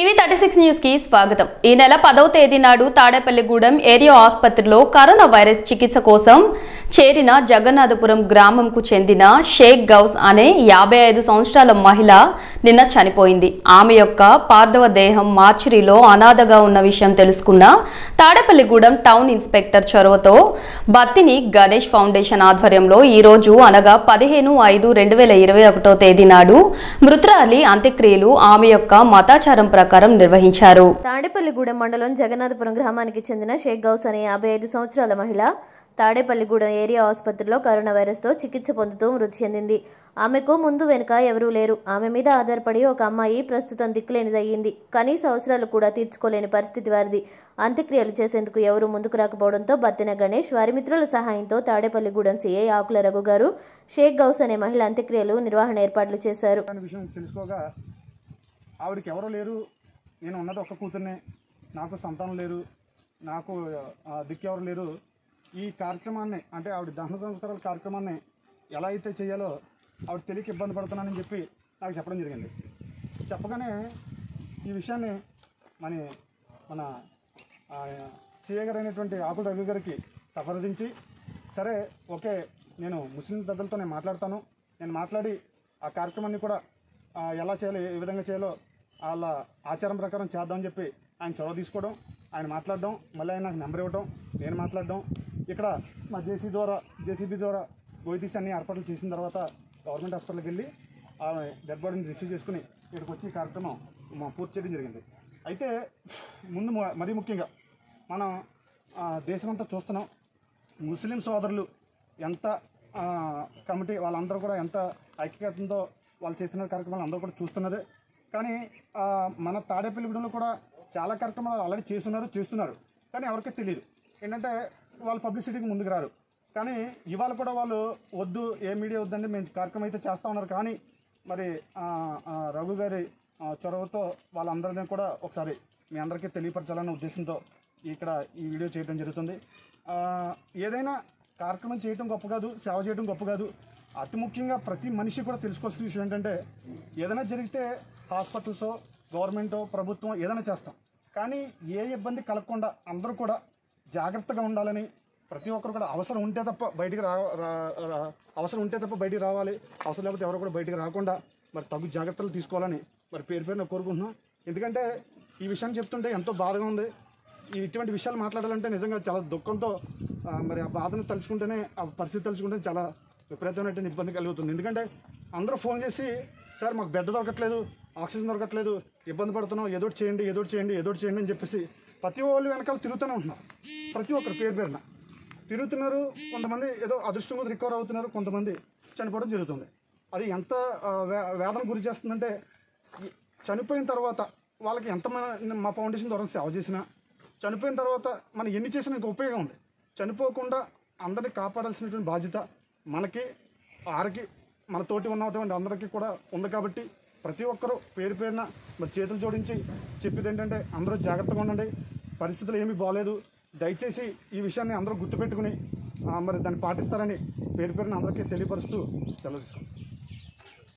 TV thirty six news కి స్వాగతం ఈ నెల పదవ తేదీ నాడు తాడేపల్లిగూడెం ఏరియా ఆసుపత్రిలో కరోనా వైరస్ చికిత్స కోసం చేరిన జగన్నాథపురం గ్రామంకు చెందిన షేక్ గౌస్ అనే యాభై ఐదు సంవత్సరాల మహిళ నిన్న చనిపోయింది ఆమె యొక్క పార్థవ దేహం మార్చిరిలో అనాథగా ఉన్న విషయం తెలుసుకున్న తాడేపల్లిగూడెం టౌన్ ఇన్స్పెక్టర్ చొరవతో బత్తిని గణేష్ ఫౌండేషన్ ఆధ్వర్యంలో ఈ రోజు అనగా పదిహేను ఐదు రెండు వేల ఇరవై ఒకటో తేదీ నాడు మృతురాలి అంత్యక్రియలు ఆమె యొక్క మతాచారం ప్రకారం నిర్వహించారు తాడేపల్లిగూడెం మండలం జగన్నాథపురం గ్రామానికి చెందిన షేక్ గౌస్ అనే యాభై ఐదు సంవత్సరాల మహిళ తాడేపల్లిగూడెం ఏరియా ఆసుపత్రిలో కరోనా వైరస్తో చికిత్స పొందుతూ మృతి చెందింది ఆమెకు ముందు వెనుక ఎవరూ లేరు ఆమె మీద ఆధారపడి ఒక అమ్మాయి ప్రస్తుతం దిక్కులేనిదయ్యింది కనీస అవసరాలు కూడా తీర్చుకోలేని పరిస్థితి వారిది అంత్యక్రియలు చేసేందుకు ఎవరూ ముందుకు రాకపోవడంతో బత్తిన గణేష్ వారి మిత్రుల సహాయంతో తాడేపల్లిగూడెం సీఐ ఆకుల రఘు గారు షేక్ గౌస్ అనే మహిళ అంత్యక్రియలు నిర్వహణ ఏర్పాట్లు చేశారు అనే విషయం తెలుసుకోగా ఆవిడకి ఎవరు లేరు నేను ఉన్నది ఒక్క కూతుర్నే నాకు సంతానం లేరు నాకు ఆ, దిక్కు ఎవరు లేరు ఈ కార్యక్రమాన్ని అంటే ఆవిడ దహన సంస్కారాల కార్యక్రమాన్ని ఎలా అయితే చేయాలో ఆవిడ తెలియక ఇబ్బంది పడుతున్నానని చెప్పి నాకు చెప్పడం జరిగింది చెప్పగానే ఈ విషయాన్ని మన మన సీఏ గారు అయినటువంటి ఆకుల రవి గారికి సంప్రదించి సరే ఓకే నేను ముస్లిం పెద్దలతో నేను మాట్లాడతాను నేను మాట్లాడి ఆ కార్యక్రమాన్ని కూడా ఆ, ఎలా చేయాలో ఏ విధంగా చేయాలో వాళ్ళ ఆచారం ప్రకారం చేద్దామని చెప్పి ఆయన చొరవ తీసుకోవడం ఆయన మాట్లాడడం మళ్ళీ ఆయన నాకు నెంబర్ ఇవ్వడం నేను మాట్లాడడం ఇక్కడ మా జేసీ ద్వారా జేసీబీ ద్వారా గోయి తీసి అన్ని ఏర్పాట్లు చేసిన తర్వాత గవర్నమెంట్ హాస్పిటల్కి వెళ్ళి ఆమె డెడ్ బాడీని రిసీవ్ చేసుకుని ఇక్కడికి వచ్చి ఈ కార్యక్రమం మా పూర్తి చేయడం జరిగింది అయితే ముందు మ- మరీ ముఖ్యంగా మనం ఆ, దేశమంతా చూస్తున్నాం ముస్లిం సోదరులు ఎంత ఆ, కమిటీ వాళ్ళందరూ కూడా ఎంత ఐక్యతతో వాళ్ళు చేస్తున్న కార్యక్రమాలు అందరూ కూడా చూస్తున్నదే కానీ ఆ, మన తాడేపల్లిగూడెంలో కూడా చాలా కార్యక్రమాలు ఆల్రెడీ చేస్తున్నారు చేస్తున్నారు కానీ ఎవరికీ తెలియదు ఏంటంటే వాళ్ళు పబ్లిసిటీకి ముందుకు రారు కానీ ఇవాళ కూడా వాళ్ళు వద్దు ఏ మీడియా వద్దండి మేము కార్యక్రమం అయితే చేస్తూ ఉన్నారు కానీ మరి ఆ, ఆ, రఘు గారి ఆ, చొరవతో వాళ్ళందరినీ కూడా ఒకసారి మీ అందరికీ తెలియపరచాలన్న ఉద్దేశంతో ఇక్కడ ఈ వీడియో చేయడం జరుగుతుంది ఆ, ఏదైనా కార్యక్రమం చేయడం గొప్ప కాదు సేవ చేయడం గొప్ప కాదు అతి ముఖ్యంగా ప్రతి మనిషి కూడా తెలుసుకోవాల్సిన విషయం ఏంటంటే ఏదైనా జరిగితే హాస్పిటల్సో గవర్నమెంటో ప్రభుత్వం ఏదైనా చేస్తాం కానీ ఏ ఇబ్బంది కలగకుండా అందరూ కూడా జాగ్రత్తగా ఉండాలని ప్రతి ఒక్కరు కూడా అవసరం ఉంటే తప్ప బయటికి రా రా- రా- అవసరం ఉంటే తప్ప బయటికి రావాలి అవసరం లేకపోతే ఎవరు కూడా బయటికి రాకుండా మరి తగు జాగ్రత్తలు తీసుకోవాలని మరి పేరు పేరున కోరుకుంటున్నాం ఎందుకంటే ఈ విషయాన్ని చెప్తుంటే ఎంతో బాధగా ఉంది ఈ ఇటువంటి విషయాలు మాట్లాడాలంటే నిజంగా చాలా దుఃఖంతో ఆ, మరి ఆ బాధను తలుచుకుంటేనే ఆ పరిస్థితి తలుచుకుంటేనే చాలా విపరీతమైన ఇబ్బంది కలుగుతుంది ఎందుకంటే అందరూ ఫోన్ చేసి సార్ మాకు బెడ్ దొరకట్లేదు ఆక్సిజన్ దొరకట్లేదు ఇబ్బంది పడుతున్నాం ఏదోటి చేయండి ఏదోటి చేయండి ఏదోటి చేయండి అని చెప్పేసి ప్రతి వాళ్ళు వెనకాల తిరుగుతూనే ఉంటున్నారు ప్రతి ఒక్కరు పేరు పేరున తిరుగుతున్నారు కొంతమంది ఏదో అదృష్టం కొద్ది రికవర్ అవుతున్నారు కొంతమంది చనిపోవడం జరుగుతుంది అది ఎంత ఆ, వే- వేదన గురి చేస్తుందంటే ఈ చనిపోయిన తర్వాత వాళ్ళకి ఎంత మన మా ఫౌండేషన్ ద్వారా సేవ చేసినా చనిపోయిన తర్వాత మనం ఎన్ని చేసినా ఇంకా ఉపయోగం ఉంది చనిపోకుండా అందరినీ కాపాడాల్సినటువంటి బాధ్యత మనకి ఆరకి మన తోటి ఉన్నటువంటి అందరికీ కూడా ఉంది కాబట్టి ప్రతి ఒక్కరూ పేరు పేరున మరి చేతులు జోడించి చెప్పేది ఏంటంటే అందరూ జాగ్రత్తగా ఉండండి పరిస్థితులు ఏమీ బాగాలేదు దయచేసి ఈ విషయాన్ని అందరూ గుర్తుపెట్టుకుని ఆ, మరి దాన్ని పాటిస్తారని పేరు పేరున అందరికీ తెలియపరుస్తూ సెలవు తీసుకుంటాం